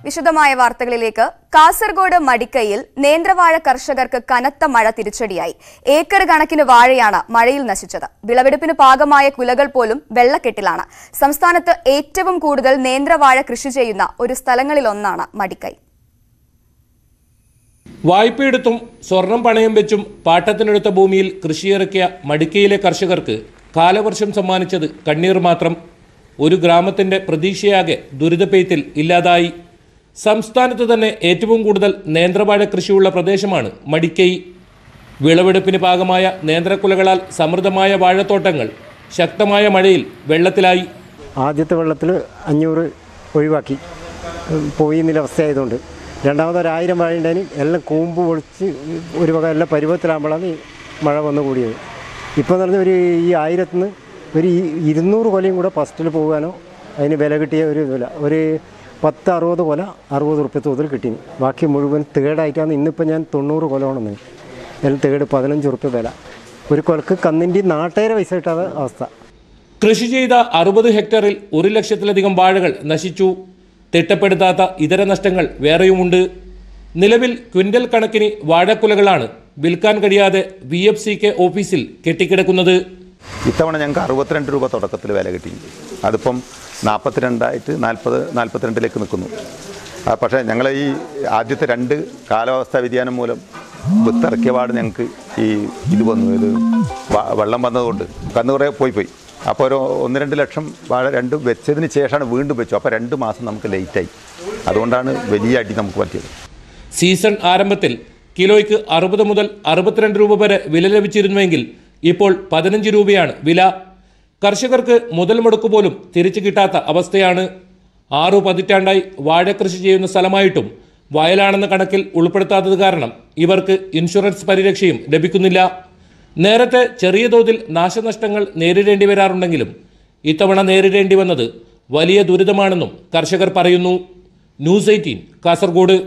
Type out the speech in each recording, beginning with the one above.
വിശദമായ വാർത്തകളിലേക്ക് കാസർഗോഡ് മടിക്കയിൽ നേന്ത്രവാഴ കർഷകർക്ക് കനത്ത മഴ തിരിച്ചടിയായി ഏക്കർ കണക്കിന് വാഴയാണ് മഴയിൽ നശിച്ചത് വിളവെടുപ്പിന് പാകമായ കുലകൾ പോലും വെള്ളക്കെട്ടിലാണ് സംസ്ഥാനത്ത് ഏറ്റവും കൂടുതൽ നേന്ത്രവാഴ കൃഷി ചെയ്യുന്ന ഒരു സ്ഥലങ്ങളിലൊന്നാണ് മടിക്കൈ വായ്പയെടുത്തും സ്വർണം പണയം വെച്ചും പാട്ടത്തിനെടുത്ത ഭൂമിയിൽ കൃഷിയിറക്കിയ മടിക്കയിലെ കർഷകർക്ക് കാലവർഷം സമ്മാനിച്ചത് കണ്ണീർ മാത്രം ഒരു ഗ്രാമത്തിന്റെ പ്രതീക്ഷയാകെ ദുരിതപ്പെയ്ത്തിൽ ഇല്ലാതായി സംസ്ഥാനത്ത് തന്നെ ഏറ്റവും കൂടുതൽ നേന്ത്രവാഴ കൃഷിയുള്ള പ്രദേശമാണ് മടിക്കൈ വിളവെടുപ്പിന് പാകമായ നേന്ത്രക്കുലകളാൽ സമൃദ്ധമായ വാഴത്തോട്ടങ്ങൾ ശക്തമായ മഴയിൽ വെള്ളത്തിലായി ആദ്യത്തെ വെള്ളത്തിൽ അഞ്ഞൂറ് ഒഴിവാക്കി ഉം, പോയി എന്നുള്ള അവസ്ഥയായതുകൊണ്ട് രണ്ടാമത് ഒരായിരം മഴ ഉണ്ടായി എല്ലാം കൂമ്പ് പൊളിച്ച് ഒരു വക എല്ലാം പരുവത്തിലാകുമ്പോഴാണ് ഈ മഴ വന്നു കൂടിയത് ഇപ്പോൾ എന്ന് പറഞ്ഞാൽ ഒരു ഈ ആയിരത്തിന് ഒരു ഈ ഇരുന്നൂറ് കൊലയും കൂടെ ഫസ്റ്റിൽ പോകാനോ അതിന് വില കിട്ടിയ ഒരു വില ഒരു പത്ത് അറുപത് കൊല അറുപത് ഉറുപ്പ്യ തോതിൽ കിട്ടി ബാക്കി മുഴുവൻ തേടായിട്ടാണ് ഇന്നിപ്പോൾ ഞാൻ തൊണ്ണൂറ് കൊല കൊണ്ടെന്ന് എല്ലാം തേട് പതിനഞ്ച് ഉറുപ്പ്യ വില ഒരു കൊലക്ക് കന്നിൻ്റെ നാട്ടേരെ പൈസ കിട്ടാത്ത അവസ്ഥ കൃഷി ചെയ്ത അറുപത് ഹെക്ടറിൽ ഒരു ലക്ഷത്തിലധികം വാഴകൾ നശിച്ചു തിട്ടപ്പെടുത്താത്ത ഇതര നഷ്ടങ്ങൾ വേറെയുമുണ്ട് നിലവിൽ ക്വിന്റൽ കണക്കിന് വാഴക്കുലകളാണ് വിൽക്കാൻ കഴിയാതെ വി എഫ് സി കെ ഓഫീസിൽ കെട്ടിക്കിടക്കുന്നത് ഇത്തവണ ഞങ്ങൾക്ക് അറുപത്തിരണ്ട് രൂപ തുടക്കത്തിൽ വില കിട്ടി അതിപ്പം നാൽപ്പത്തിരണ്ടായിട്ട് നാൽപ്പത് നാൽപ്പത്തിരണ്ടിലേക്ക് നിൽക്കുന്നു ആ, പക്ഷേ ഞങ്ങൾ ഈ ആദ്യത്തെ രണ്ട് കാലാവസ്ഥാ വ്യതിയാനം മൂലം വിത്തിറക്കിയ പാട് ഞങ്ങൾക്ക് ഈ ഇത് വന്നു ഇത് വ- വെള്ളം വന്നതുകൊണ്ട് കന്ന് കുറേ പോയി പോയി അപ്പോൾ ഒരു ഒന്ന് രണ്ട് ലക്ഷം വാഴ രണ്ടും വെച്ചതിന് ശേഷമാണ് വീണ്ടും വെച്ചു അപ്പോൾ രണ്ട് മാസം നമുക്ക് ലേറ്റായി അതുകൊണ്ടാണ് വലിയ അടി നമുക്ക് പറ്റിയത് സീസൺ ആരംഭത്തിൽ കിലോയ്ക്ക് അറുപത് മുതൽ അറുപത്തിരണ്ട് രൂപ വരെ വില ലഭിച്ചിരുന്നുവെങ്കിൽ ഇപ്പോൾ പതിനഞ്ച് രൂപയാണ് വില കർഷകർക്ക് മുതൽ മുടക്ക് പോലും തിരിച്ചു കിട്ടാത്ത അവസ്ഥയാണ് ആറു പതിറ്റാണ്ടായി വാഴക്കൃഷി ചെയ്യുന്ന സ്ഥലമായിട്ടും വയലാണെന്ന കണക്കിൽ ഉൾപ്പെടുത്താത്തത് കാരണം ഇവർക്ക് ഇൻഷുറൻസ് പരിരക്ഷയും ലഭിക്കുന്നില്ല നേരത്തെ ചെറിയ തോതിൽ നാശനഷ്ടങ്ങൾ നേരിടേണ്ടി വരാറുണ്ടെങ്കിലും ഇത്തവണ നേരിടേണ്ടി വന്നത് വലിയ ദുരിതമാണെന്നും കർഷകർ പറയുന്നു ന്യൂസ് എയ്റ്റീൻ കാസർഗോഡ്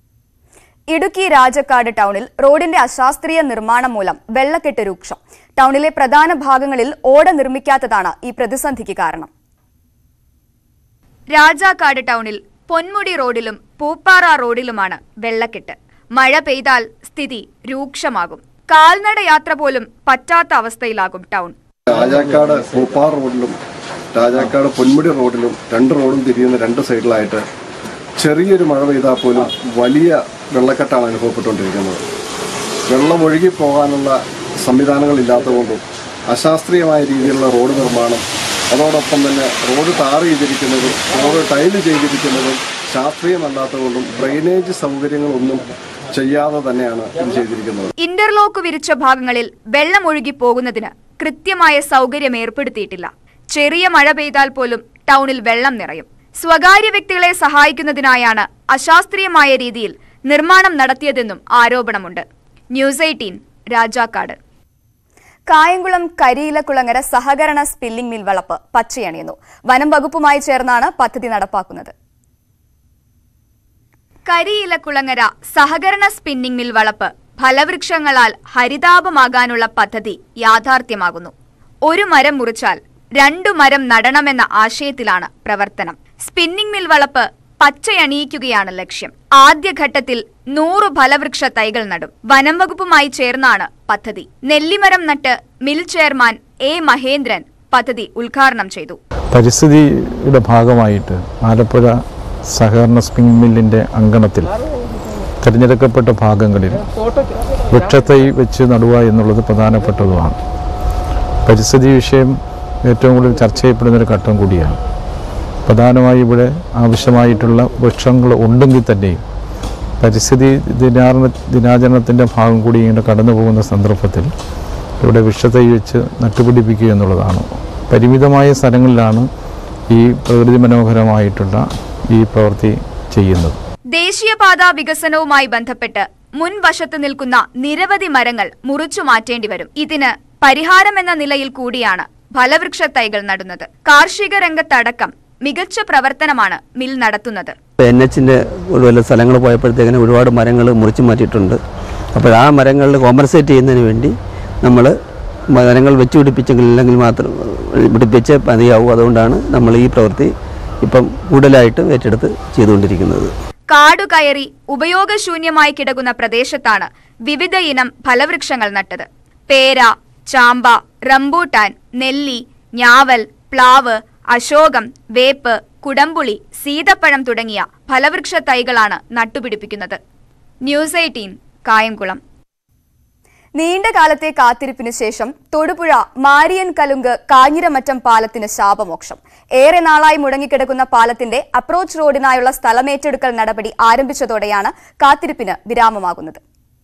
ഇടുക്കി രാജക്കാട് ടൗണിൽ റോഡിന്റെ അശാസ്ത്രീയ നിർമ്മാണം മൂലം വെള്ളക്കെട്ട് രൂക്ഷം ടൗണിലെ പ്രധാന ഭാഗങ്ങളിൽ ഓട നിർമ്മിക്കാത്തതാണ് ഈ പ്രതിസന്ധിക്ക് കാരണം രാജാക്കാട് ടൗണിൽ പൊന്മുടി റോഡിലും പൂപ്പാറ റോഡിലുമാണ് വെള്ളക്കെട്ട് മഴ പെയ്താൽ സ്ഥിതി രൂക്ഷമാകും കാൽനട യാത്ര പോലും പറ്റാത്ത അവസ്ഥയിലാകും ടൗൺ രാജാക്കാട് പൂപ്പാർ റോഡിലും രാജാക്കാട് പൊന്മുടി റോഡിലും രണ്ട് റോഡും തിരിയുന്ന രണ്ട് സൈഡിലായിട്ട് ചെറിയൊരു മഴ പെയ്താൽ പോലും വലിയ വെള്ളക്കെട്ടാണ് അനുഭവപ്പെട്ടുകൊണ്ടിരിക്കുന്നത് വെള്ളം ഒഴുകി പോകാനുള്ള സംവിധാനങ്ങളില്ലാത്തതുകൊണ്ടും അശാസ്ത്രീയമായ രീതിയിലുള്ള റോഡ് നിർമ്മാണം അതോടൊപ്പം തന്നെ റോഡ് ടാർ ചെയ്തിരിക്കുന്നതും റോഡ് ടൈല് ചെയ്തിരിക്കുന്നതും ശാസ്ത്രീയമല്ലാത്തതുകൊണ്ടും ഡ്രെയിനേജ് സൗകര്യങ്ങളൊന്നും ചെയ്യാതെ തന്നെയാണ് ഇത് ചെയ്തിരിക്കുന്നത് ഇന്റർലോക്ക് വിരിച്ച ഭാഗങ്ങളിൽ വെള്ളം ഒഴുകി പോകുന്നതിന് കൃത്യമായ സൗകര്യം ഏർപ്പെടുത്തിയിട്ടില്ല ചെറിയ മഴ പെയ്താൽ പോലും ടൗണിൽ വെള്ളം നിറയും സ്വകാര്യ വ്യക്തികളെ സഹായിക്കുന്നതിനായാണ് അശാസ്ത്രീയമായ രീതിയിൽ നിർമ്മാണം നടത്തിയതെന്നും ആരോപണമുണ്ട് ന്യൂസ് എയ്റ്റീൻ രാജാക്കാട് കായംകുളം കരിയിലക്കുളങ്ങര സഹകരണ സ്പില്ലിംഗ് മിൽ വളപ്പ് പച്ചയണിയുന്നു വനം വകുപ്പുമായി ചേർന്നാണ് പദ്ധതി നടപ്പാക്കുന്നത് കരിയിലക്കുളങ്ങര സഹകരണ സ്പിന്നിംഗ് മിൽ വളപ്പ് ഫലവൃക്ഷങ്ങളാൽ ഹരിതാപമാകാനുള്ള പദ്ധതി യാഥാർത്ഥ്യമാകുന്നു ഒരു മരം മുറിച്ചാൽ രണ്ടു മരം നടണമെന്ന ആശയത്തിലാണ് പ്രവർത്തനം സ്പിന്നിംഗ് മിൽ വളപ്പ് പച്ചയണിയിക്കുകയാണ് ലക്ഷ്യം ആദ്യഘട്ടത്തിൽ നൂറ് ഫലവൃക്ഷ തൈകൾ നടും വനം വകുപ്പുമായി ചേർന്നാണ് പദ്ധതി നെല്ലിമരം നട്ട് മിൽ ചെയർമാൻ എ മഹേന്ദ്രൻ പദ്ധതി ഉദ്ഘാടനം ചെയ്തു പരിസ്ഥിതിയുടെ ഭാഗമായിട്ട് ആലപ്പുഴ സഹകരണ സ്പിങ് മില്ലിൻ്റെ അങ്കണത്തിൽ തിരഞ്ഞെടുക്കപ്പെട്ട ഭാഗങ്ങളിൽ വൃക്ഷത്തൈ വെച്ച് നടുക എന്നുള്ളത് പ്രധാനപ്പെട്ടതുമാണ് പരിസ്ഥിതി വിഷയം ഏറ്റവും കൂടുതൽ ചർച്ച ചെയ്യപ്പെടുന്നൊരു ഘട്ടം കൂടിയാണ് പ്രധാനമായി ഇവിടെ ആവശ്യമായിട്ടുള്ള വൃക്ഷങ്ങൾ ഉണ്ടെങ്കിൽ തന്നെയും പരിസ്ഥിതി ദിനാചരണ ദിനാചരണത്തിൻ്റെ ഭാഗം കൂടി ഇങ്ങനെ കടന്നു പോകുന്ന സന്ദർഭത്തിൽ ഇവിടെ വൃക്ഷത്തൈ വെച്ച് നട്ടുപിടിപ്പിക്കുക എന്നുള്ളതാണ് പരിമിതമായ സ്ഥലങ്ങളിലാണ് ഈ പ്രകൃതി മനോഹരമായിട്ടുള്ള ഈ പ്രവൃത്തി ചെയ്യുന്നത് ദേശീയപാത വികസനവുമായി ബന്ധപ്പെട്ട് മുൻവശത്ത് നിൽക്കുന്ന നിരവധി മരങ്ങൾ മുറിച്ചു മാറ്റേണ്ടി വരും ഇതിന് പരിഹാരമെന്ന നിലയിൽ കൂടിയാണ് ഫലവൃക്ഷ തൈകൾ നടുന്നത് കാർഷിക രംഗത്തടക്കം മികച്ച പ്രവർത്തനമാണ് മിൽ നടത്തുന്നത് എൻ എച്ചിൻ്റെ വല്ല സ്ഥലങ്ങൾ പോയപ്പോഴത്തേക്കിന് ഒരുപാട് മരങ്ങൾ മുറിച്ചു മാറ്റിയിട്ടുണ്ട് അപ്പോൾ ആ മരങ്ങളിൽ കോമ്പൻസേറ്റ് ചെയ്യുന്നതിന് വേണ്ടി നമ്മൾ മരങ്ങൾ വെച്ച് പിടിപ്പിച്ചെങ്കിൽ ഇല്ലെങ്കിൽ മാത്രം പിടിപ്പിച്ച് മതിയാവും അതുകൊണ്ടാണ് നമ്മൾ ഈ പ്രവൃത്തി ഇപ്പം കൂടുതലായിട്ടും ഏറ്റെടുത്ത് ചെയ്തുകൊണ്ടിരിക്കുന്നത് കാടുകയറി ഉപയോഗശൂന്യമായി കിടക്കുന്ന പ്രദേശത്താണ് വിവിധ ഇനം ഫലവൃക്ഷങ്ങൾ നട്ടത് പേര ചാമ്പ റംബൂട്ടാൻ നെല്ലി ഞാവൽ പ്ലാവ് അശോകം വേപ്പ് കുടംപുളി സീതപ്പഴം തുടങ്ങിയ ഫലവൃക്ഷ തൈകളാണ് നട്ടുപിടിപ്പിക്കുന്നത് ന്യൂസ് എയ്റ്റീൻ കായംകുളം നീണ്ട കാലത്തെ കാത്തിരിപ്പിന് ശേഷം തൊടുപുഴ മാരിയൻ കലുങ്ക് കാഞ്ഞിരമറ്റം പാലത്തിന് ശാപമോക്ഷം ഏറെ നാളായി മുടങ്ങിക്കിടക്കുന്ന പാലത്തിന്റെ അപ്രോച്ച് റോഡിനായുള്ള സ്ഥലമേറ്റെടുക്കൽ നടപടി ആരംഭിച്ചതോടെയാണ് കാത്തിരിപ്പിന് വിരാമമാകുന്നത്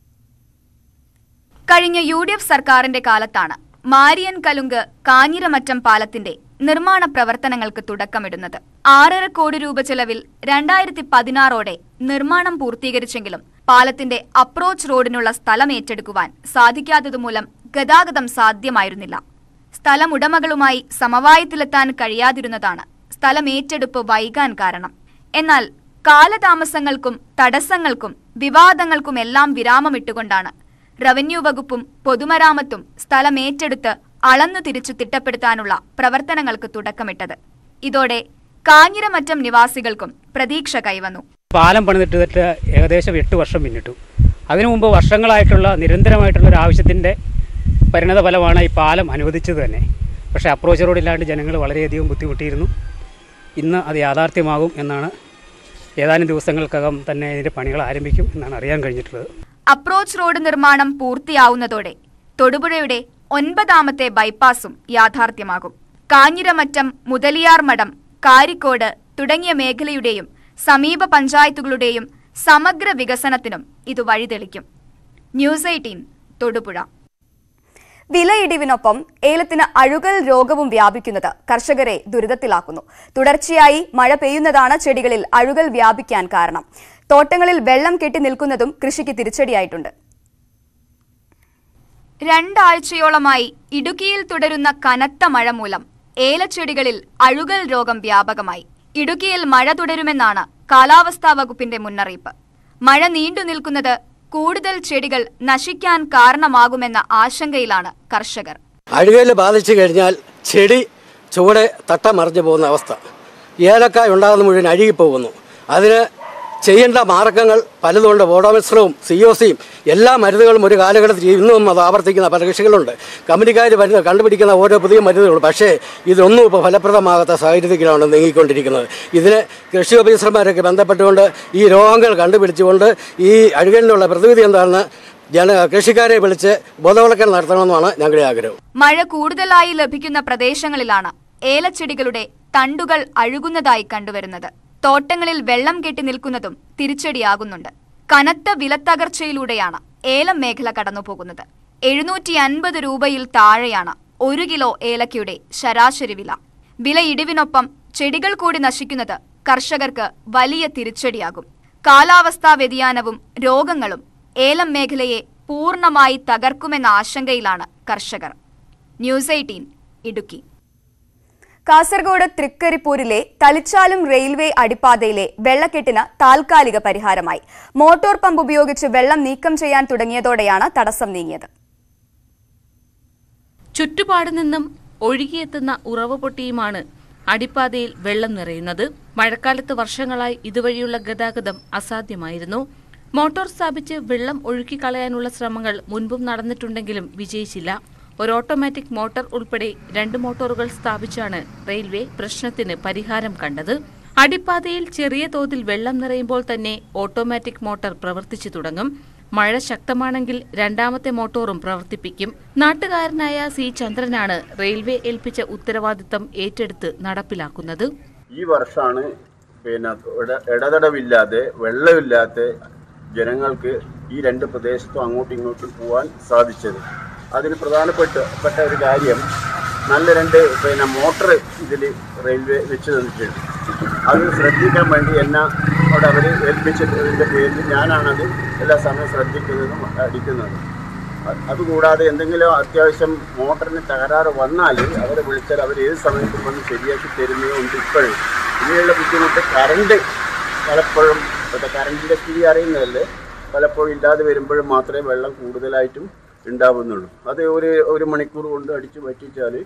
കഴിഞ്ഞ യു ഡി എഫ് സർക്കാരിന്റെ കാലത്താണ് മാരിയൻ കലുങ്ക് കാഞ്ഞിരമറ്റം പാലത്തിന്റെ നിർമ്മാണ പ്രവർത്തനങ്ങൾക്ക് തുടക്കമിടുന്നത് ആറര കോടി രൂപ ചെലവിൽ രണ്ടായിരത്തി പതിനാറോടെ നിർമ്മാണം പൂർത്തീകരിച്ചെങ്കിലും പാലത്തിന്റെ അപ്രോച്ച് റോഡിനുള്ള സ്ഥലം ഏറ്റെടുക്കുവാൻ സാധിക്കാത്തതുമൂലം ഗതാഗതം സാധ്യമായിരുന്നില്ല സ്ഥലമുടമകളുമായി സമവായത്തിലെത്താൻ കഴിയാതിരുന്നതാണ് സ്ഥലമേറ്റെടുപ്പ് വൈകാൻ കാരണം എന്നാൽ കാലതാമസങ്ങൾക്കും തടസ്സങ്ങൾക്കും വിവാദങ്ങൾക്കുമെല്ലാം വിരാമമിട്ടുകൊണ്ടാണ് റവന്യൂ വകുപ്പും പൊതുമരാമത്തും സ്ഥലമേറ്റെടുത്ത് അളന്നു തിരിച്ചു തിട്ടപ്പെടുത്താനുള്ള പ്രവർത്തനങ്ങൾക്ക് തുടക്കമിട്ടത് ഇതോടെ കാഞ്ഞിരമറ്റം നിവാസികൾക്കും പ്രതീക്ഷ കൈവന്നു പാലം പണിതിട്ട് ഏകദേശം എട്ട് വർഷം പിന്നിട്ടു അതിനു മുമ്പ് വർഷങ്ങളായിട്ടുള്ള നിരന്തരമായിട്ടുള്ള ഒരു ആവശ്യത്തിൻ്റെ പരിണത ഫലമാണ് ഈ പാലം അനുവദിച്ചത് തന്നെ പക്ഷേ അപ്രോച്ച് റോഡില്ലാണ്ട് ജനങ്ങൾ വളരെയധികം ബുദ്ധിമുട്ടിയിരുന്നു ഇന്ന് അത് യാഥാർത്ഥ്യമാകും എന്നാണ് ഏതാനും ദിവസങ്ങൾക്കകം തന്നെ ഇതിൻ്റെ പണികൾ ആരംഭിക്കും എന്നാണ് അറിയാൻ കഴിഞ്ഞിട്ടുള്ളത് അപ്രോച്ച് റോഡ് നിർമ്മാണം പൂർത്തിയാവുന്നതോടെ തൊടുപുഴയുടെ ഒൻപതാമത്തെ ബൈപ്പാസും യാഥാർത്ഥ്യമാകും കാഞ്ഞിരമറ്റം മുതലിയാർ മഠം കാരിക്കോട് തുടങ്ങിയ മേഖലയുടെയും സമീപ പഞ്ചായത്തുകളുടെയും സമഗ്ര വികസനത്തിനും ഇത് വഴിതെളിക്കും ന്യൂസ് എയ്റ്റീൻ തൊടുപുഴ വിലയിടിവിനൊപ്പം ഏലത്തിന് അഴുകൽ രോഗവും വ്യാപിക്കുന്നത് കർഷകരെ ദുരിതത്തിലാക്കുന്നു തുടർച്ചയായി മഴ പെയ്യുന്നതാണ് ചെടികളിൽ അഴുകൽ വ്യാപിക്കാൻ കാരണം തോട്ടങ്ങളിൽ വെള്ളം കെട്ടി നിൽക്കുന്നതും കൃഷിക്ക് തിരിച്ചടിയായിട്ടുണ്ട് രണ്ടാഴ്ചയോളമായി ഇടുക്കിയിൽ തുടരുന്ന കനത്ത മഴ മൂലം ഏലച്ചെടികളിൽ അഴുകൽ രോഗം വ്യാപകമായി ഇടുക്കിയിൽ മഴ തുടരുമെന്നാണ് കാലാവസ്ഥാ വകുപ്പിന്റെ മുന്നറിയിപ്പ് മഴ നീണ്ടു നിൽക്കുന്നത് കൂടുതൽ ചെടികൾ നശിക്കാൻ കാരണമാകുമെന്ന ആശങ്കയിലാണ് കർഷകർ അഴുകൽ ബാധിച്ചു കഴിഞ്ഞാൽ ചെടി ചുവടെ തട്ട മറിഞ്ഞു പോകുന്ന അവസ്ഥ ഏലക്കായ ഉണ്ടാകുന്ന മുഴുവൻ അഴുകിപ്പോകുന്നു അതിന് ചെയ്യേണ്ട മാർഗങ്ങൾ പലതുണ്ട് ബോഡോമിശ്രവും സി ഒ സിയും എല്ലാ മരുന്നുകളും ഒരു കാലഘട്ടത്തിൽ ഇന്നും അത് ആവർത്തിക്കുന്ന പല കൃഷികളുണ്ട് കമ്പനിക്കാർ മരുന്ന് കണ്ടുപിടിക്കുന്ന ഓരോ പുതിയ മരുന്നുകൾ പക്ഷേ ഇതൊന്നും ഇപ്പോൾ ഫലപ്രദമാകാത്ത സാഹചര്യത്തിലാണ് നീങ്ങിക്കൊണ്ടിരിക്കുന്നത് ഇതിന് കൃഷി ഓഫീസർമാരൊക്കെ ബന്ധപ്പെട്ടുകൊണ്ട് ഈ രോഗങ്ങൾ കണ്ടുപിടിച്ചുകൊണ്ട് ഈ അഴുകലിനുള്ള പ്രതിവിധി എന്താണെന്ന് ജന കൃഷിക്കാരെ വിളിച്ച് ബോധവൽക്കരണം നടത്തണമെന്നാണ് ഞങ്ങളുടെ ആഗ്രഹം മഴ കൂടുതലായി ലഭിക്കുന്ന പ്രദേശങ്ങളിലാണ് ഏലച്ചെടികളുടെ തണ്ടുകൾ അഴുകുന്നതായി കണ്ടുവരുന്നത് തോട്ടങ്ങളിൽ വെള്ളം കെട്ടി നിൽക്കുന്നതും തിരിച്ചടിയാകുന്നുണ്ട് കനത്ത വിലത്തകർച്ചയിലൂടെയാണ് ഏലം മേഖല കടന്നുപോകുന്നത് എഴുന്നൂറ്റി അൻപത് രൂപയിൽ താഴെയാണ് ഒരു കിലോ ഏലക്കയുടെ ശരാശരി വില വില ഇടിവിനൊപ്പം ചെടികൾ കൂടി നശിക്കുന്നത് കർഷകർക്ക് വലിയ തിരിച്ചടിയാകും കാലാവസ്ഥാ വ്യതിയാനവും രോഗങ്ങളും ഏലം മേഖലയെ പൂർണ്ണമായി തകർക്കുമെന്ന ആശങ്കയിലാണ് കർഷകർ ന്യൂസ് എയ്റ്റീൻ ഇടുക്കി കാസർഗോഡ് തൃക്കരിപ്പൂരിലെ തളിച്ചാലും റെയിൽവേ അടിപ്പാതയിലെ വെള്ളക്കെട്ടിന് താൽക്കാലിക പരിഹാരമായി മോട്ടോർ പമ്പ് ഉപയോഗിച്ച് വെള്ളം നീക്കം ചെയ്യാൻ തുടങ്ങിയതോടെയാണ് തടസ്സം നീങ്ങിയത് ചുറ്റുപാട് നിന്നും ഒഴുകിയെത്തുന്ന ഉറവ പൊട്ടിയുമാണ് അടിപ്പാതയിൽ വെള്ളം നിറയുന്നത് മഴക്കാലത്ത് വർഷങ്ങളായി ഇതുവഴിയുള്ള ഗതാഗതം അസാധ്യമായിരുന്നു മോട്ടോർ സ്ഥാപിച്ച് വെള്ളം ഒഴുക്കിക്കളയാനുള്ള ശ്രമങ്ങൾ മുൻപും നടന്നിട്ടുണ്ടെങ്കിലും വിജയിച്ചില്ല ഒരു ഓട്ടോമാറ്റിക് മോട്ടോർ ഉൾപ്പെടെ രണ്ട് മോട്ടോറുകൾ സ്ഥാപിച്ചാണ് റെയിൽവേ പ്രശ്നത്തിന് പരിഹാരം കണ്ടത് അടിപ്പാതയിൽ ചെറിയ തോതിൽ വെള്ളം നിറയുമ്പോൾ തന്നെ ഓട്ടോമാറ്റിക് മോട്ടോർ പ്രവർത്തിച്ചു തുടങ്ങും മഴ ശക്തമാണെങ്കിൽ രണ്ടാമത്തെ മോട്ടോറും പ്രവർത്തിപ്പിക്കും നാട്ടുകാരനായ സി ചന്ദ്രനാണ് റെയിൽവേ ഏൽപ്പിച്ച ഉത്തരവാദിത്തം ഏറ്റെടുത്ത് നടപ്പിലാക്കുന്നത് ഈ വർഷമാണ് പിന്നെ ഇട- ഇടതടവില്ലാതെ വെള്ളമില്ലാത്ത ജനങ്ങൾക്ക് ഈ രണ്ട് പ്രദേശത്തും അങ്ങോട്ടും ഇങ്ങോട്ടും പോകാൻ സാധിച്ചത് അതിന് പ്രധാനപ്പെട്ട പെട്ട ഒരു കാര്യം നല്ല രണ്ട് പിന്നെ മോട്ടർ ഇതിൽ റെയിൽവേ വെച്ച് തന്നിട്ടുണ്ട് അത് ശ്രദ്ധിക്കാൻ വേണ്ടി എന്നെ അവിടെ അവർ ഏൽപ്പിച്ചതിൻ്റെ പേരിൽ ഞാനാണത് എല്ലാ സമയവും ശ്രദ്ധിക്കുന്നതും അടിക്കുന്നതും അ- അതുകൂടാതെ എന്തെങ്കിലും അത്യാവശ്യം മോട്ടറിന് തകരാറ് വന്നാൽ അവരെ വിളിച്ചാൽ അവർ ഏത് സമയത്തും വന്ന് ശരിയാക്കി തരുന്നതുകൊണ്ട് ഇപ്പോഴും ഇനിയുള്ള ബുദ്ധിമുട്ട് കറണ്ട് പലപ്പോഴും ഇപ്പോഴത്തെ കറണ്ടിൻ്റെ സ്ഥിതി അറിയുന്നതല്ലേ പലപ്പോഴും ഇല്ലാതെ വരുമ്പോഴും മാത്രമേ വെള്ളം കൂടുതലായിട്ടും ഉണ്ടാവുന്നുള്ളൂ അത് ഒരു ഒരു മണിക്കൂർ കൊണ്ട് അടിച്ച് പറ്റിച്ചാൽ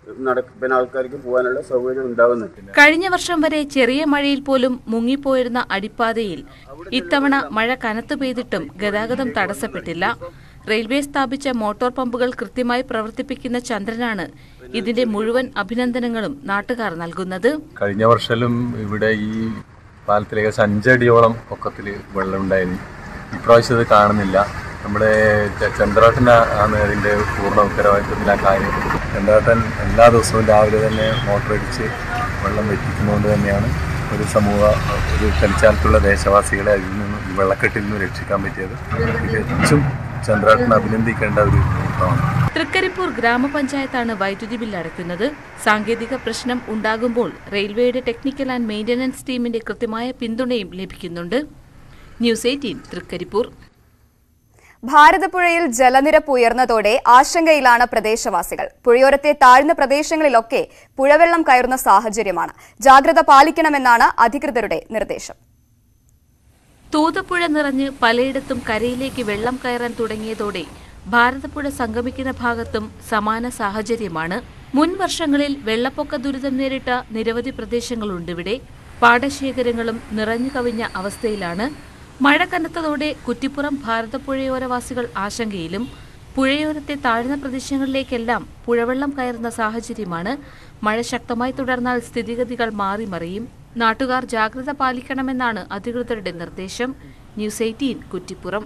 നടക്കുന്ന ആൾക്കാർക്ക് പോകാനുള്ള സൗകര്യം ഉണ്ടാകുന്നുണ്ട് കഴിഞ്ഞ വർഷം വരെ ചെറിയ മഴയിൽ പോലും മുങ്ങിപ്പോയിരുന്ന അടിപ്പാതയിൽ ഇത്തവണ മഴ കനത്തു പെയ്തിട്ടും ഗതാഗതം തടസ്സപ്പെട്ടില്ല റെയിൽവേ സ്ഥാപിച്ച മോട്ടോർ പമ്പുകൾ കൃത്യമായി പ്രവർത്തിപ്പിക്കുന്ന ചന്ദ്രനാണ് ഇതിന്റെ മുഴുവൻ അഭിനന്ദനങ്ങളും നാട്ടുകാർ നൽകുന്നത് കഴിഞ്ഞ വർഷത്തിലും ഇവിടെ ഈ പാലത്തിൽ ഏകദേശം അഞ്ചടിയോളം പൊക്കത്തിൽ വെള്ളം ഉണ്ടായിരുന്നു ഇപ്രാവശ്യം ഇത് കാണുന്നില്ല നമ്മുടെ ച- ചന്ദ്രാട്ടൻ ആണ് അതിൻ്റെ പൂർണ്ണ ഉത്തരവാദിത്വത്തിൽ ആ കാര്യം ചന്ദ്രാട്ടൻ എല്ലാ ദിവസവും രാവിലെ തന്നെ മോട്ടർ അടിച്ച് വെള്ളം വെറ്റിക്കുന്നതുകൊണ്ട് തന്നെയാണ് ഒരു സമൂഹ ഒരു തലിച്ചാലത്തുള്ള ദേശവാസികളെ അതിൽ നിന്നും ഈ വെള്ളക്കെട്ടിൽ നിന്ന് രക്ഷിക്കാൻ പറ്റിയത് തികച്ചും ചന്ദ്രാട്ടൻ അഭിനന്ദിക്കേണ്ട ഒരു മുഹൂർത്തമാണ് തൃക്കരിപ്പൂർ ഗ്രാമപഞ്ചായത്താണ് വൈദ്യുതി ബിൽ അടയ്ക്കുന്നത് സാങ്കേതിക പ്രശ്നം ഉണ്ടാകുമ്പോൾ റെയിൽവേയുടെ ടെക്നിക്കൽ ആൻഡ് മെയിന്റനൻസ് ടീമിന്റെ കൃത്യമായ പിന്തുണയും ലഭിക്കുന്നുണ്ട് ന്യൂസ് എയ്റ്റീൻ തൃക്കരിപ്പൂർ ഭാരതപ്പുഴയിൽ ജലനിരപ്പ് ഉയർന്നതോടെ ആശങ്കയിലാണ് പ്രദേശവാസികൾ പുഴയോരത്തെ താഴ്ന്ന പ്രദേശങ്ങളിലൊക്കെ പുഴവെള്ളം കയറുന്ന സാഹചര്യമാണ് ജാഗ്രത പാലിക്കണമെന്നാണ് അധികൃതരുടെ നിർദ്ദേശം തൂതപ്പുഴ നിറഞ്ഞ് പലയിടത്തും കരയിലേക്ക് വെള്ളം കയറാൻ തുടങ്ങിയതോടെ ഭാരതപ്പുഴ സംഗമിക്കുന്ന ഭാഗത്തും സമാന സാഹചര്യമാണ് മുൻ വർഷങ്ങളിൽ വെള്ളപ്പൊക്ക ദുരിതം നേരിട്ട നിരവധി പ്രദേശങ്ങളുണ്ടിവിടെ പാടശേഖരങ്ങളും നിറഞ്ഞു കവിഞ്ഞ അവസ്ഥയിലാണ് മഴ കനത്തതോടെ കുറ്റിപ്പുറം ഭാരതപ്പുഴയോരവാസികൾ ആശങ്കയിലും പുഴയോരത്തെ താഴ്ന്ന പ്രദേശങ്ങളിലേക്കെല്ലാം പുഴവെള്ളം കയറുന്ന സാഹചര്യമാണ് മഴ ശക്തമായി തുടർന്നാൽ സ്ഥിതിഗതികൾ മാറിമറിയും നാട്ടുകാർ ജാഗ്രത പാലിക്കണമെന്നാണ് അധികൃതരുടെ നിർദ്ദേശം ന്യൂസ് എയ്റ്റീൻ കുറ്റിപ്പുറം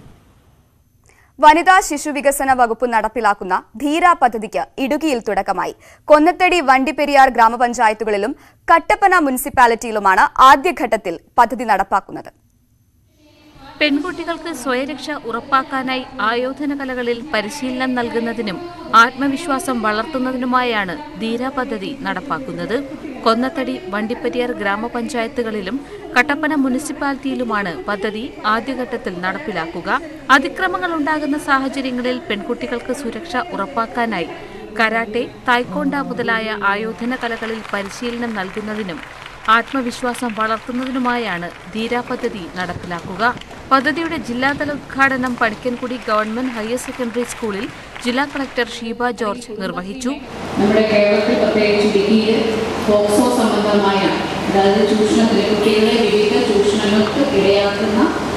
വനിതാ ശിശുവികസന വകുപ്പ് നടപ്പിലാക്കുന്ന ധീര പദ്ധതിക്ക് ഇടുക്കിയിൽ തുടക്കമായി കൊന്നത്തടി വണ്ടിപ്പെരിയാർ ഗ്രാമപഞ്ചായത്തുകളിലും കട്ടപ്പന മുനിസിപ്പാലിറ്റിയിലുമാണ് ആദ്യഘട്ടത്തിൽ പദ്ധതി നടപ്പാക്കുന്നത് പെൺകുട്ടികൾക്ക് സ്വയരക്ഷ ഉറപ്പാക്കാനായി ആയോധന കലകളിൽ പരിശീലനം നൽകുന്നതിനും ആത്മവിശ്വാസം വളർത്തുന്നതിനുമായാണ് ധീര പദ്ധതി നടപ്പാക്കുന്നത് കൊന്നത്തടി വണ്ടിപ്പെരിയാർ ഗ്രാമപഞ്ചായത്തുകളിലും കട്ടപ്പന മുനിസിപ്പാലിറ്റിയിലുമാണ് പദ്ധതി ആദ്യഘട്ടത്തിൽ നടപ്പിലാക്കുക അതിക്രമങ്ങൾ ഉണ്ടാകുന്ന സാഹചര്യങ്ങളിൽ പെൺകുട്ടികൾക്ക് സുരക്ഷ ഉറപ്പാക്കാനായി കരാട്ടെ തായ്ക്കൊണ്ട മുതലായ ആയോധന കലകളിൽ പരിശീലനം നൽകുന്നതിനും ആത്മവിശ്വാസം വളർത്തുന്നതിനുമായാണ് ധീര പദ്ധതി നടപ്പിലാക്കുക പദ്ധതിയുടെ ജില്ലാതല ഉദ്ഘാടനം പണിക്കൻകുടി ഗവൺമെന്റ് ഹയർ സെക്കൻഡറി സ്കൂളിൽ ജില്ലാ കളക്ടർ ഷീബ ജോർജ് നിർവഹിച്ചു നമ്മുടെ കേരളത്തിൽ പ്രത്യേകിച്ച് ഇടുക്കിയിൽ പോക്സോ സംബന്ധമായ അതായത് ചൂഷണത്തിന് കുട്ടികളെ വിവിധ ചൂഷണങ്ങൾക്ക് ഇടയാക്കുന്ന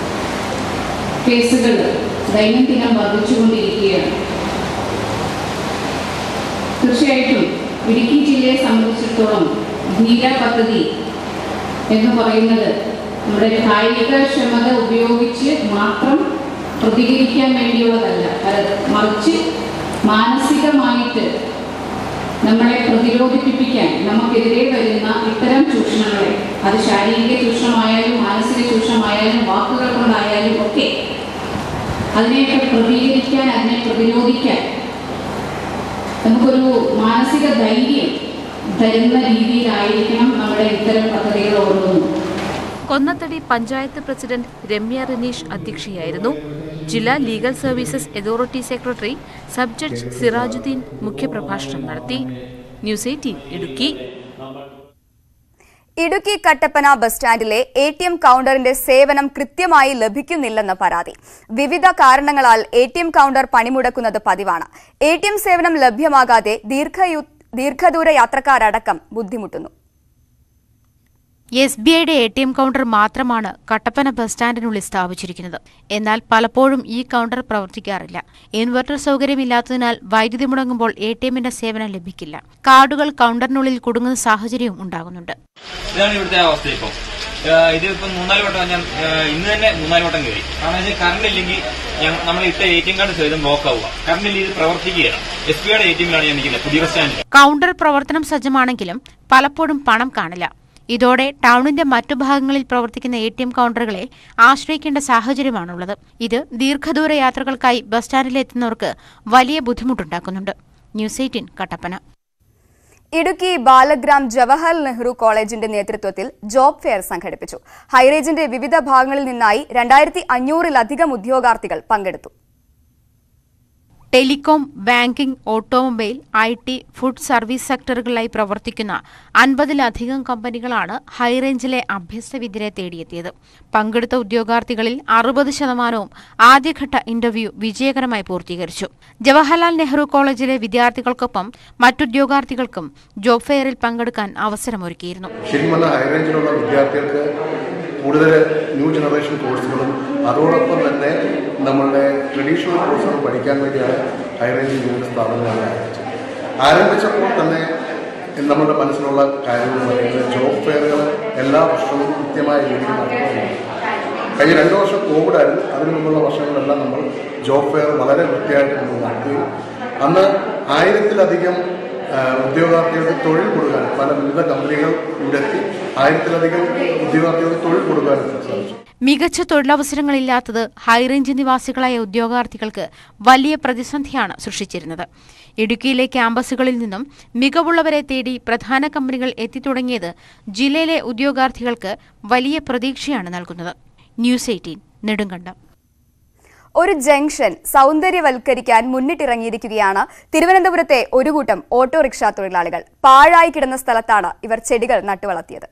കേസുകൾ ദൈനംദിനം വർദ്ധിച്ചുകൊണ്ടിരിക്കുകയാണ് തീർച്ചയായിട്ടും ഇടുക്കി ജില്ലയെ സംബന്ധിച്ചിടത്തോളം ധീര പദ്ധതി എന്ന് പറയുന്നത് നമ്മുടെ കായികക്ഷമത ഉപയോഗിച്ച് മാത്രം പ്രതികരിക്കാൻ വേണ്ടിയുള്ളതല്ല അത് മറിച്ച് മാനസികമായിട്ട് നമ്മളെ പ്രതിരോധിപ്പിക്കാൻ നമുക്കെതിരെ വരുന്ന ഇത്തരം ചൂഷണങ്ങളെ അത് ശാരീരിക ചൂഷണമായാലും മാനസിക ചൂഷണമായാലും വാക്കുകൾ കൊണ്ടായാലും ഒക്കെ അതിനെയൊക്കെ പ്രതികരിക്കാൻ അതിനെ പ്രതിരോധിക്കാൻ നമുക്കൊരു മാനസിക ധൈര്യം തരുന്ന രീതിയിലായിരിക്കണം നമ്മുടെ ഇത്തരം പദ്ധതികൾ ഓരോന്നും കൊന്നത്തടി പഞ്ചായത്ത് പ്രസിഡന്റ് രമ്യ റനീഷ് അധ്യക്ഷയായിരുന്നു ജില്ലാ legal services authority secretary sub judge Sirajuddin മുഖ്യപ്രഭാഷണം നടത്തി news eighteen Idukki Idukki Kattappana bus സ്റ്റാൻഡിലെ എ ടി എം കൗണ്ടറിന്റെ സേവനം കൃത്യമായി ലഭിക്കുന്നില്ലെന്ന് പരാതി വിവിധ കാരണങ്ങളാൽ എ ടി എം കൗണ്ടർ പണിമുടക്കുന്നത് പതിവാണ് എ ടി എം സേവനം ലഭ്യമാകാതെ ദീർഘയു- ദീർഘദൂര യാത്രക്കാരടക്കം ബുദ്ധിമുട്ടുന്നു എസ് ബി ഐയുടെ എ ടി എം കൗണ്ടർ മാത്രമാണ് കട്ടപ്പന ബസ് സ്റ്റാൻഡിനുള്ളിൽ സ്ഥാപിച്ചിരിക്കുന്നത് എന്നാൽ പലപ്പോഴും ഈ കൗണ്ടർ പ്രവർത്തിക്കാറില്ല ഇൻവെർട്ടർ സൗകര്യമില്ലാത്തതിനാൽ വൈദ്യുതി മുടങ്ങുമ്പോൾ എ ടി എമ്മിന്റെ സേവനം ലഭിക്കില്ല കാർഡുകൾ കൗണ്ടറിനുള്ളിൽ കുടുങ്ങുന്ന സാഹചര്യവും ഉണ്ടാകുന്നുണ്ട് ഇതാണ് ഇവിടുത്തെ അവസ്ഥ ഇപ്പം ഇത് ഇപ്പം മൂന്നാല് വട്ടം ഞാൻ ആ, ഇന്ന് തന്നെ മൂന്നാല് വട്ടം കയറി കാരണം വെച്ചാൽ കറണ്ട് ഇല്ലെങ്കിൽ ഞാൻ നമ്മൾ ഇട്ട എ ടി എം കാർഡ് സഹിതം ബ്ലോക്ക് ആവുക കറണ്ട് ഇല്ലെങ്കിൽ ഇത് പ്രവർത്തിക്കുകയാണ് എസ് പി ഐയുടെ എ ടി എമ്മിലാണ് ഞാൻ നിൽക്കുന്നത് പുതിയ ബസ് സ്റ്റാൻഡിൽ കൗണ്ടർ പ്രവർത്തനം സജ്ജമാണെങ്കിലും പലപ്പോഴും പണം കാണില്ല ഇതോടെ ടൗണിന്റെ മറ്റു ഭാഗങ്ങളിൽ പ്രവർത്തിക്കുന്ന എ ടി എം കൗണ്ടറുകളെ ആശ്രയിക്കേണ്ട സാഹചര്യമാണുള്ളത് ഇത് ദീർഘദൂര യാത്രകൾക്കായി ബസ് സ്റ്റാൻഡിലെത്തുന്നവർക്ക് വലിയ ബുദ്ധിമുട്ടുണ്ടാക്കുന്നുണ്ട് ന്യൂസ് എയ്റ്റീൻ കട്ടപ്പന ഇടുക്കി ബാലഗ്രാം ജവഹർ നെഹ്റു കോളേജിന്റെ നേതൃത്വത്തിൽ ജോബ് ഫെയർ സംഘടിപ്പിച്ചു ഹൈറേഞ്ചിന്റെ വിവിധ ഭാഗങ്ങളിൽ നിന്നായി രണ്ടായിരത്തി അഞ്ഞൂറിലധികം ഉദ്യോഗാർത്ഥികൾ പങ്കെടുത്തു telecom banking automobile I T food service സെക്ടറുകളിലായി പ്രവർത്തിക്കുന്ന അൻപതിലധികം കമ്പനികളാണ് ഹൈറേഞ്ചിലെ അഭ്യസ്തവിദ്യരെ തേടിയെത്തിയത് പങ്കെടുത്ത ഉദ്യോഗാർത്ഥികളിൽ അറുപത് ശതമാനവും ആദ്യഘട്ട ഇന്റർവ്യൂ വിജയകരമായി പൂർത്തീകരിച്ചു ജവഹർലാൽ നെഹ്റു കോളേജിലെ വിദ്യാർത്ഥികൾക്കൊപ്പം മറ്റുദ്യോഗാർത്ഥികൾക്കും ജോബ് ഫെയറിൽ പങ്കെടുക്കാൻ അവസരമൊരുക്കിയിരുന്നു ശരിക്കും പറഞ്ഞാൽ ഹൈ റേഞ്ചിലുള്ള വിദ്യാർത്ഥികൾക്ക് കൂടുതൽ ന്യൂ ജനറേഷൻ കോഴ്സുകളും അതോടൊപ്പം തന്നെ നമ്മളുടെ ട്രഡീഷണൽ കോഴ്സുകൾ പഠിക്കാൻ വേണ്ടിയാണ് ഹൈ റേഞ്ച് യൂണിറ്റ് സ്ഥാപനങ്ങൾ ആരംഭിച്ചത് ആരംഭിച്ചപ്പോൾ തന്നെ നമ്മുടെ മനസ്സിലുള്ള കാര്യങ്ങൾ പറയുന്നത് ജോബ് ഫെയറുകൾ എല്ലാ വർഷവും കൃത്യമായ രീതിയിൽ നടത്തുന്നുണ്ട് കഴിഞ്ഞ രണ്ട് വർഷം കോവിഡ് ആയിരുന്നു അതിനു മുമ്പുള്ള വർഷങ്ങളെല്ലാം നമ്മൾ ജോബ് ഫെയർ വളരെ വൃത്തിയായിട്ട് നമ്മൾ നടത്തുകയും അന്ന് ആയിരത്തിലധികം ആ, ഉദ്യോഗാർത്ഥികൾക്ക് തൊഴിൽ കൊടുക്കാൻ പല വിവിധ കമ്പനികൾ ഇവിടെ എത്തി ആയിരത്തിലധികം ഉദ്യോഗാർത്ഥികൾക്ക് തൊഴിൽ കൊടുക്കാനും സാധിച്ചു മികച്ച തൊഴിലവസരങ്ങളില്ലാത്തത് ഹൈറേഞ്ച് നിവാസികളായ ഉദ്യോഗാർത്ഥികൾക്ക് വലിയ പ്രതിസന്ധിയാണ് സൃഷ്ടിച്ചിരുന്നത് ഇടുക്കിയിലെ ക്യാമ്പസുകളിൽ നിന്നും മികവുള്ളവരെ തേടി പ്രധാന കമ്പനികൾ എത്തിത്തുടങ്ങിയത് ജില്ലയിലെ ഉദ്യോഗാർത്ഥികൾക്ക് വലിയ പ്രതീക്ഷയാണ് നൽകുന്നത് ന്യൂസ് എയ്റ്റീൻ നെടുങ്കണ്ടം ഒരു ജംഗ്ഷൻ സൗന്ദര്യവൽക്കരിക്കാൻ മുന്നിട്ടിറങ്ങിയിരിക്കുകയാണ് തിരുവനന്തപുരത്തെ ഒരു കൂട്ടം ഓട്ടോറിക്ഷാ തൊഴിലാളികൾ പാഴായി കിടന്ന സ്ഥലത്താണ് ഇവർ ചെടികൾ നട്ടുവളർത്തിയത്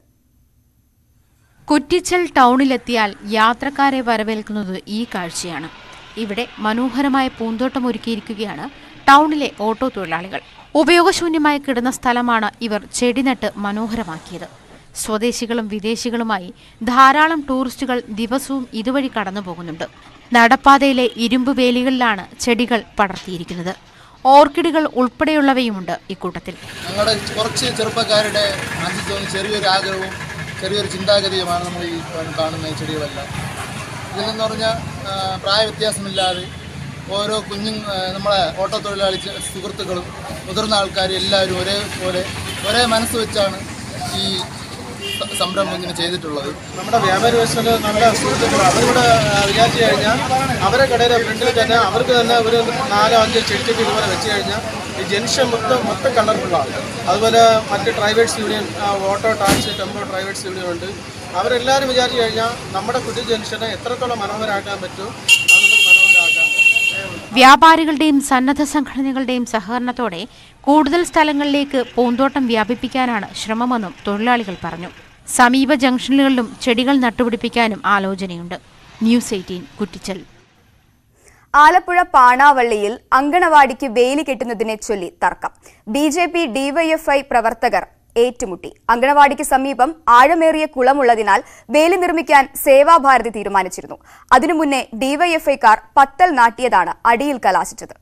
കുറ്റിച്ചൽ ടൗണിലെത്തിയാൽ യാത്രക്കാരെ വരവേൽക്കുന്നത് ഈ കാഴ്ചയാണ് ഇവിടെ മനോഹരമായ പൂന്തോട്ടം ഒരുക്കിയിരിക്കുകയാണ് ടൗണിലെ ഓട്ടോ തൊഴിലാളികൾ ഉപയോഗശൂന്യമായി കിടന്ന സ്ഥലമാണ് ഇവർ ചെടി നട്ട് മനോഹരമാക്കിയത് സ്വദേശികളും വിദേശികളുമായി ധാരാളം ടൂറിസ്റ്റുകൾ ദിവസവും ഇതുവഴി കടന്നു പോകുന്നുണ്ട് നടപ്പാതയിലെ ഇരുമ്പ് വേലികളിലാണ് ചെടികൾ പടർത്തിയിരിക്കുന്നത് ഓർക്കിഡുകൾ ഉൾപ്പെടെയുള്ളവയുമുണ്ട് ഇക്കൂട്ടത്തിൽ ഞങ്ങളുടെ കുറച്ച് ചെറുപ്പക്കാരുടെ മനസ്സിൽ തോന്നുന്ന ചെറിയൊരു ആഗ്രഹവും ചെറിയൊരു ചിന്താഗതിയുമാണ് നമ്മൾ ഈ കാണുന്ന ഈ ചെടികളെല്ലാം ഇതിലെന്ന് പറഞ്ഞാൽ ആ, പ്രായവ്യത്യാസമില്ലാതെ ഓരോ കുഞ്ഞു ആ, നമ്മളെ ഓട്ടോ തൊഴിലാളി ചെ- സുഹൃത്തുക്കളും മുതിർന്ന ആൾക്കാരും എല്ലാവരും ഒരേപോലെ ഒരേ മനസ്സ് വെച്ചാണ് ഈ സ- സംരംഭം ഇങ്ങനെ ചെയ്തിട്ടുള്ളത് നമ്മുടെ വ്യാപാരി വ്യവസ്ഥയിൽ നല്ല സുഹൃത്തുക്കൾ അവരിവിടെ ആ, വിചാരിച്ചു കഴിഞ്ഞാൽ അവരെ കടയുടെ ഫ്രണ്ടിൽ തന്നെ അവർക്ക് തന്നെ ഒരു നാലോ അഞ്ചോ ചെടിച്ചട്ടി ഇതുപോലെ വെച്ച് കഴിഞ്ഞാൽ ഈ ജംഗ്ഷൻ മൊത്തം മൊത്തം കളർഫുള്ളാണ് അതുപോലെ മറ്റ് പ്രൈവറ്റ്സ് യൂണിയൻ ആ, auto taxi tempo privates union ഉണ്ട് അവരെല്ലാവരും വിചാരിച്ചു കഴിഞ്ഞാൽ നമ്മുടെ കുട്ടി ജംഗ്ഷനെ എത്രത്തോളം മനോഹരമാക്കാൻ പറ്റുമോ അത് നമുക്ക് മനോഹരമാക്കാൻ പറ്റും വ്യാപാരികളുടെയും സന്നദ്ധ സംഘടനകളുടെയും സഹകരണത്തോടെ കൂടുതൽ സ്ഥലങ്ങളിലേക്ക് പൂന്തോട്ടം വ്യാപിപ്പിക്കാനാണ് ശ്രമമെന്നും തൊഴിലാളികൾ പറഞ്ഞു സമീപ ജംഗ്ഷനുകളിലും ചെടികൾ നട്ടുപിടിപ്പിക്കാനും ആലോചനയുണ്ട് ന്യൂസ് എയ്റ്റീൻ കുറ്റിച്ചൽ ആലപ്പുഴ പാണാവള്ളിയിൽ അങ്കണവാടിക്ക് വേലി കെട്ടുന്നതിനെ ചൊല്ലി തർക്കം ബി ജെ പി ഡിവൈഎഫ്ഐ പ്രവർത്തകർ ഏറ്റുമുട്ടി അങ്കണവാടിക്ക് സമീപം ആഴമേറിയ കുളമുള്ളതിനാൽ വേലി നിർമ്മിക്കാൻ സേവാഭാരതി തീരുമാനിച്ചിരുന്നു അതിനു മുന്നേ ഡിവൈഎഫ്ഐക്കാർ പത്തൽ നാട്ടിയതാണ് അടിയിൽ കലാശിച്ചത്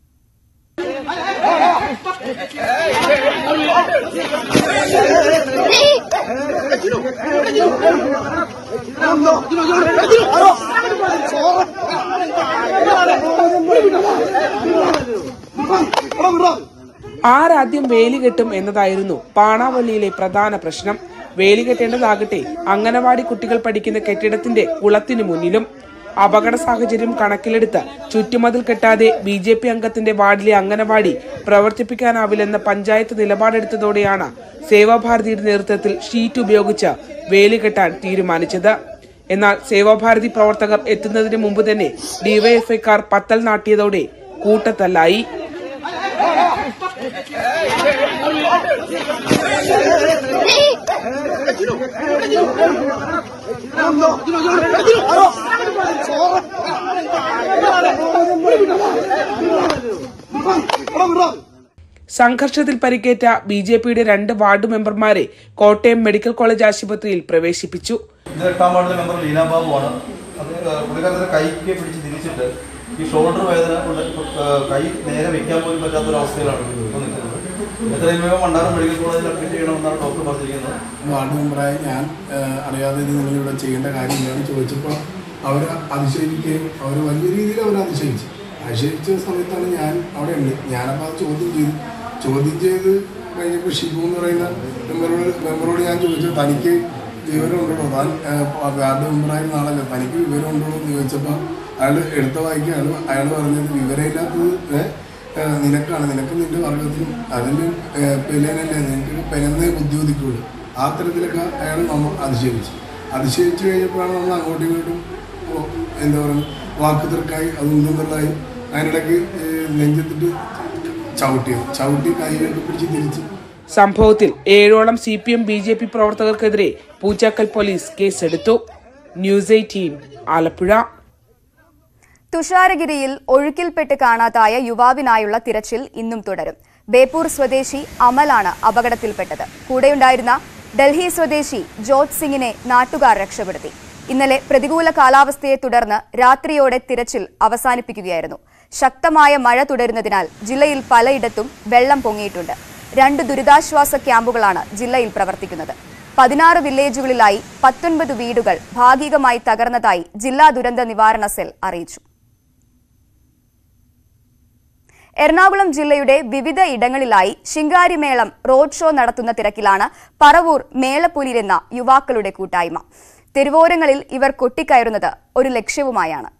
ആരാദ്യം വേലി കെട്ടും എന്നതായിരുന്നു പാണാവള്ളിയിലെ പ്രധാന പ്രശ്നം വേലി കെട്ടേണ്ടതാകട്ടെ അംഗനവാടി കുട്ടികൾ പഠിക്കുന്ന കെട്ടിടത്തിന്റെ കുളത്തിനു മുന്നിലും അപകട സാഹചര്യം കണക്കിലെടുത്ത് ചുറ്റുമതിൽ കെട്ടാതെ ബി ജെ പി അംഗത്തിന്റെ വാർഡിലെ അംഗനവാടി പ്രവർത്തിപ്പിക്കാനാവില്ലെന്ന പഞ്ചായത്ത് നിലപാടെടുത്തതോടെയാണ് സേവാഭാരതിയുടെ നേതൃത്വത്തിൽ ഷീറ്റ് ഉപയോഗിച്ച് വേലി കെട്ടാൻ തീരുമാനിച്ചത് എന്നാൽ സേവാഭാരതി പ്രവർത്തകർ എത്തുന്നതിന് മുമ്പ് തന്നെ ഡിവൈഎഫ്ഐക്കാർ പത്തൽ നാട്ടിയതോടെ കൂട്ടത്തല്ലായി സംഘർഷത്തിൽ പരിക്കേറ്റ ബി ജെ പിയുടെ രണ്ട് വാർഡ് മെമ്പർമാരെ കോട്ടയം മെഡിക്കൽ കോളേജ് ആശുപത്രിയിൽ പ്രവേശിപ്പിച്ചു ഇത് എട്ടാം വാർഡിലെ മെമ്പർ ലീന ബാബുവാണ് അത് പുള്ളിക്കാരത്തിന്റെ കൈക്ക് പിടിച്ച് തിരിച്ചിട്ട് ഈ ഷോൾഡർ വേദന കൊണ്ട് ഏഹ് കൈ നേരെ വെക്കാൻ പോലും പറ്റാത്തൊരവസ്ഥയിലാണ് ഇപ്പോൾ നിൽക്കുന്നത് എത്രയും വേഗം മണ്ണാറം മെഡിക്കൽ കോളേജിൽ അഡ്മിറ്റ് ചെയ്യണമെന്നാണ് ഡോക്ടർ പറഞ്ഞിരിക്കുന്നത് വാർഡ് മെമ്പറായ ഞാൻ ഏഹ്, അറിയാതെ ഇത് നിങ്ങളിവിടെ ചെയ്യേണ്ട കാര്യം ഞാൻ ചോദിച്ചപ്പോൾ അവർ അതിശയിക്കുകയും അവർ വലിയ രീതിയിൽ അവർ അതിശയിച്ചു അതിശയിച്ച സമയത്താണ് ഞാൻ അവിടെ ഉണ്ട് ഞാനപ്പോൾ അത് ചോദ്യം ചെയ്തു ചോദ്യം ചെയ്ത് കഴിഞ്ഞപ്പോൾ ഷിബു എന്ന് പറയുന്ന മെമ്പറോട് മെമ്പറോട് ഞാൻ ചോദിച്ചു തനിക്ക് വിവരമുണ്ടോ താൻ ഏഹ്, വാർഡ് മെമ്പറായിരുന്ന ആളല്ലേ തനിക്ക് വിവരമുണ്ടോ എന്ന് ചോദിച്ചപ്പോൾ അയാൾ എടുത്ത വായിക്കുകയാണ് അയാൾ പറഞ്ഞത് വിവരമില്ലാത്തത് ഏഹ്, ഏഹ്, നിനക്കാണ് നിനക്ക് നിന്റെ വർഗത്തിനും അതിന് പെലനല്ലേ നിനക്ക് പെലന്നേ ബുദ്ധിമുട്ടിക്കുള്ളൂ ആ തരത്തിലൊക്കെ അയാൾ നമ്മൾ അതിശയിച്ചു അതിശയിച്ചു കഴിഞ്ഞപ്പോഴാണ് നമ്മൾ അങ്ങോട്ടും ഇങ്ങോട്ടും ഓ, എന്താ പറയുക വാക്ക് തീർക്കായി അത് ഉണ്ടെന്നുള്ളതായി അതിനിടയ്ക്ക് ഏഹ്, നെഞ്ചത്തിട്ട് ചവിട്ടിയത് ചവിട്ടി കൈകൊണ്ട് പിടിച്ച് തിരിച്ച് സംഭവത്തിൽ ഏഴോളം C P M B J P പ്രവർത്തകർക്കെതിരെ പൂച്ചാക്കൽ പോലീസ് കേസെടുത്തു ന്യൂസ് എയ്റ്റീൻ ആലപ്പുഴ തുഷാരഗിരിയിൽ ഒഴുക്കിൽപ്പെട്ട് കാണാതായ യുവാവിനായുള്ള തിരച്ചിൽ ഇന്നും തുടരും ബേപ്പൂർ സ്വദേശി അമലാണ് അപകടത്തിൽപ്പെട്ടത് കൂടെയുണ്ടായിരുന്ന ഡൽഹി സ്വദേശി ജോത് സിംഗിനെ നാട്ടുകാർ രക്ഷപ്പെടുത്തി ഇന്നലെ പ്രതികൂല കാലാവസ്ഥയെ തുടർന്ന് രാത്രിയോടെ തിരച്ചിൽ അവസാനിപ്പിക്കുകയായിരുന്നു ശക്തമായ മഴ തുടരുന്നതിനാൽ ജില്ലയിൽ പലയിടത്തും വെള്ളം പൊങ്ങിയിട്ടുണ്ട് രണ്ട് ദുരിതാശ്വാസ ക്യാമ്പുകളാണ് ജില്ലയിൽ പ്രവർത്തിക്കുന്നത് പതിനാറ് വില്ലേജുകളിലായി പത്തൊൻപത് വീടുകൾ ഭാഗികമായി തകർന്നതായി ജില്ലാ ദുരന്ത നിവാരണ സെൽ അറിയിച്ചു എറണാകുളം ജില്ലയുടെ വിവിധ ഇടങ്ങളിലായി ശിങ്കാരിമേളം റോഡ് ഷോ നടത്തുന്ന തിരക്കിലാണ് പറവൂർ മേളപ്പുലിരെന്ന യുവാക്കളുടെ കൂട്ടായ്മ തെരുവോരങ്ങളിൽ ഇവർ കൊട്ടിക്കയറുന്നത് ഒരു ലക്ഷ്യവുമായാണ്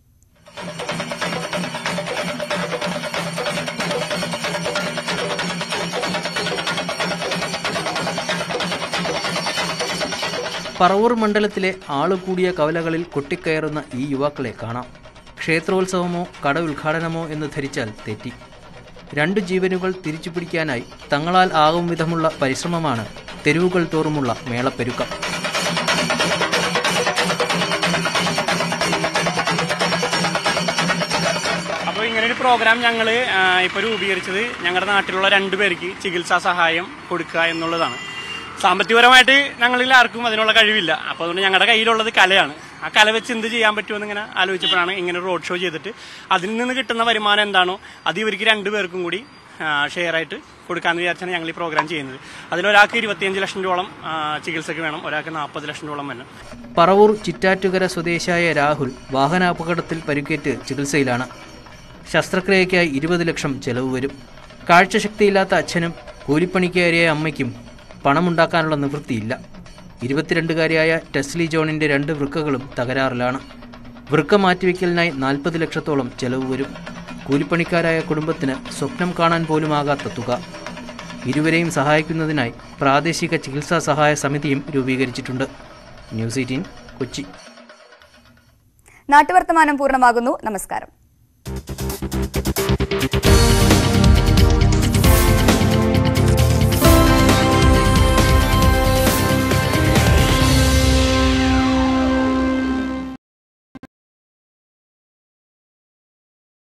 പറവൂർ മണ്ഡലത്തിലെ ആളുകൂടിയ കവലകളിൽ കൊട്ടിക്കയറുന്ന ഈ യുവാക്കളെ കാണാം ക്ഷേത്രോത്സവമോ കട ഉദ്ഘാടനമോ എന്ന് ധരിച്ചാൽ തെറ്റി രണ്ടു ജീവനുകൾ തിരിച്ചു പിടിക്കാനായി തങ്ങളാൽ ആകും വിധമുള്ള പരിശ്രമമാണ് തെരുവുകൾ തോറുമുള്ള മേളപ്പെരുക്കം അപ്പോൾ ഇങ്ങനെ ഒരു പ്രോഗ്രാം ഞങ്ങൾ ഇപ്പോൾ രൂപീകരിച്ചത് ഞങ്ങളുടെ നാട്ടിലുള്ള രണ്ടു പേർക്ക് ചികിത്സാ സഹായം കൊടുക്കുക എന്നുള്ളതാണ് സാമ്പത്തികപരമായിട്ട് ഞങ്ങളിൽ ആർക്കും അതിനുള്ള കഴിവില്ല അപ്പോൾ അതുകൊണ്ട് ഞങ്ങളുടെ കയ്യിലുള്ളത് കലയാണ് ആ കല വെച്ച് എന്ത് ചെയ്യാൻ പറ്റുമെന്ന് ഇങ്ങനെ ആലോചിച്ചപ്പോഴാണ് ഇങ്ങനെ ഒരു റോഡ് ഷോ ചെയ്തിട്ട് അതിൽ നിന്ന് കിട്ടുന്ന വരുമാനം എന്താണോ അത് ഇവർക്ക് രണ്ടു പേർക്കും കൂടി ഷെയർ ആയിട്ട് കൊടുക്കാമെന്ന് വിചാരിച്ചാണ് ഞങ്ങൾ ഈ പ്രോഗ്രാം ചെയ്യുന്നത് അതിലൊരാൾക്ക് ഇരുപത്തിയഞ്ച് ലക്ഷം രൂപയോളം ആ, ചികിത്സയ്ക്ക് വേണം ഒരാൾക്ക് നാൽപ്പത് ലക്ഷം രൂപയോളം വേണം പറവൂർ ചിറ്റാറ്റുകര സ്വദേശിയായ രാഹുൽ വാഹനാപകടത്തിൽ പരിക്കേറ്റ് ചികിത്സയിലാണ് ശസ്ത്രക്രിയയ്ക്കായി ഇരുപത് ലക്ഷം ചെലവ് വരും കാഴ്ചശക്തിയില്ലാത്ത അച്ഛനും കൂലിപ്പണിക്കേറിയ അമ്മയ്ക്കും പണമുണ്ടാക്കാനുള്ള നിവൃത്തിയില്ല ഇരുപത്തിരണ്ടുകാരിയായ ടെസ്ലി ജോണിൻ്റെ രണ്ട് വൃക്കകളും തകരാറിലാണ് വൃക്ക മാറ്റിവെക്കലിനായി നാൽപ്പത് ലക്ഷത്തോളം ചെലവ് വരും കൂലിപ്പണിക്കാരായ കുടുംബത്തിന് സ്വപ്നം കാണാൻ പോലുമാകാത്ത തുക ഇരുവരെയും സഹായിക്കുന്നതിനായി പ്രാദേശിക ചികിത്സാ സഹായ സമിതിയും രൂപീകരിച്ചിട്ടുണ്ട് ന്യൂസ് എയ്റ്റീൻ കൊച്ചി നാട്ടുവർത്തമാനം പൂർണ്ണമാകുന്നു നമസ്കാരം